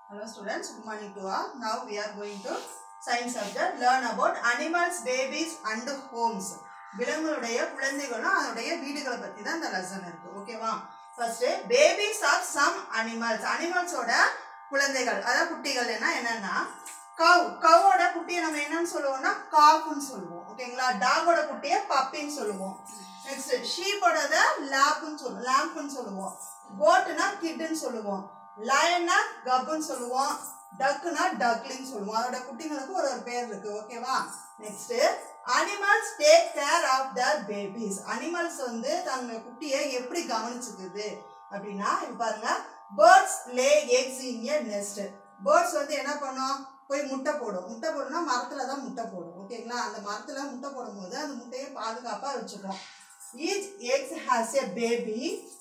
Hello students, good morning to all. Now we are going to science subject. Learn about animals, babies and homes. விலங்குகளுடைய குழந்தைகளும் அதனுடைய வீடுகளை பற்றி தான் இந்த lesson இருக்கு ஓகேவா first babies of some animals அனிமல்ஸோட குழந்தைகள் அதாவது குட்டிகள் என்ன என்னன்னா கவ் கவோட குட்டியை நம்ம என்னன்னு சொல்லுவோம்னா காஃப்னு சொல்லுவோம் ஓகேங்களா டாகோட குட்டியை பப்பின்னு சொல்லுவோம் நெக்ஸ்ட் ஷீப்போடத லேப்புன்னு சொல்லுவோம் லேம்புன்னு சொல்லுவோம் கோட்டுனா கிட்டுன்னு சொல்லுவோம் லயன்னா கப்புன்னு சொல்லுவோம் டக்குனா டக்லின்னு சொல்லுவோம் அதோட குட்டிங்களுக்கு ஒரு ஒரு பேர் இருக்கு ஓகேவா next animals take care of their babies animals வந்து தங்க குட்டியை எப்படி கவனிச்சுக்குது அப்படின்னா இப்ப பாருங்க birds lay eggs in a nest birds வந்து என்ன பண்ணும் போய் முட்டை போடும் முட்டை போடும்னா மரத்துல தான் முட்டை போடும் ஓகேங்களா அந்த மரத்துல முட்டை போடும்போது அந்த முட்டையை பாதுகாப்பா வச்சுக்கும் each eggs has a baby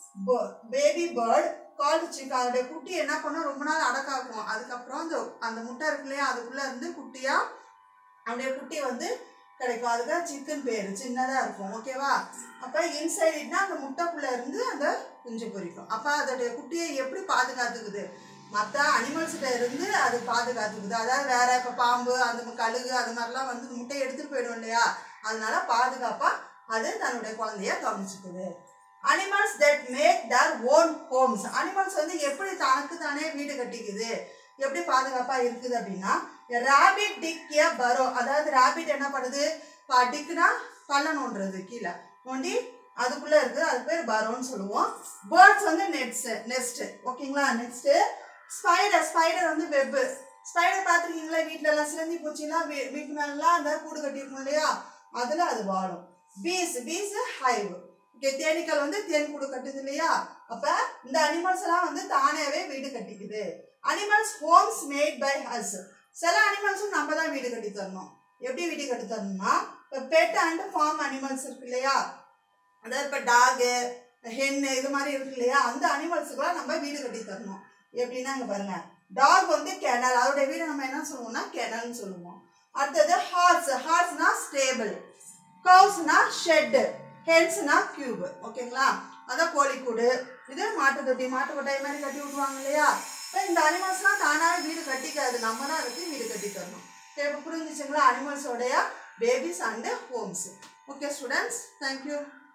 baby bird called chick அதோடைய குட்டி என்ன பண்ணும் ரொம்ப நாள் அடக்காக்கும் அதுக்கப்புறம் அந்த அந்த முட்டை இருக்கு இல்லையா அதுக்குள்ள இருந்து குட்டியா அப்படியே குட்டி வந்து கிடைக்கும் அதுக்கு சிக்கன் பேர் சின்னதாக இருக்கும் ஓகேவா அப்போ இன்சைட்னா அந்த முட்டைக்குள்ளே இருந்து அந்த குஞ்சு பொரிக்கும் அப்போ அதோடைய குட்டியை எப்படி பாதுகாத்துக்குது மற்ற அனிமல்ஸ்கிட்ட இருந்து அது பாதுகாத்துக்குது அதாவது வேற இப்போ பாம்பு அந்த கழுகு அது மாதிரிலாம் வந்து முட்டையை எடுத்துகிட்டு போயிடும் இல்லையா அதனால பாதுகாப்பாக அது தன்னுடைய குழந்தைய கவனிச்சுக்குது animals that make their own homes animals வந்து எப்படி தனக்கு தானே வீடு கட்டிக்குது எப்படி பாதுகாப்பாக இருக்குது அப்படின்னா ரேபிட் டிக் ஏ பரோ அதாவது ரேபிட் என்ன பண்ணுது டிக்னா பள்ள நோண்டுறது கீழே நோண்டி அதுக்குள்ளே இருக்குது அது பேர் பரோன்னு சொல்லுவோம் பேர்ட்ஸ் வந்து நெட்ஸ் நெஸ்ட் ஓகேங்களா நெக்ஸ்ட்டு ஸ்பைடர் ஸ்பைடர் வந்து வெப்பு ஸ்பைடர் பார்த்துருக்கீங்களா வீட்டில எல்லாம் சிலந்தி பூச்சிலாம் வீ வீட்டு மேலாம் அந்த கூடு கட்டியிருக்கும் இல்லையா அதில் அது வாழும் பீஸ் பீஸ் ஹைவ் ஓகே தேனீக்கள் வந்து தேன் கூடு கட்டுது இல்லையா அப்போ இந்த அனிமல்ஸ் எல்லாம் வந்து தானாகவே வீடு கட்டிக்குது animals homes made by us சில அனிமல்ஸும் நம்ம தான் வீடு கட்டி தரணும் எப்படி வீடு கட்டி தரணும்னா இப்போ பெட் அண்ட் ஃபார்ம் அனிமல்ஸ் இருக்கு இல்லையா அதாவது இப்போ டாகு ஹென்னு இது மாதிரி இருக்கு இல்லையா அந்த அனிமல்ஸுக்குலாம் நம்ம வீடு கட்டி தரணும் எப்படின்னா இங்கே பாருங்க டாக் வந்து கெனல் அதோட வீடு நம்ம என்ன சொல்லுவோம்னா கெனல்னு சொல்லுவோம் அடுத்தது ஹார்ஸ் ஹார்ஸ்னா ஸ்டேபிள் கவுஸ்னா ஷெட்டு ஹென்ஸ்னா கியூப் ஓகேங்களா அதான் கோழிக்கூடு இது மாட்டு தொட்டி மாட்டு கொட்டாய் மாதிரி கட்டி விடுவாங்க இல்லையா இப்போ இந்த அனிமல்ஸ்லாம் தானாகவே வீடு கட்டிக்காது நம்ம தான் அதுக்கு வீடு கட்டி தரணும் இப்போ புரிஞ்சிச்சுங்களா அனிமல்ஸோடைய babies and homes okay students thank you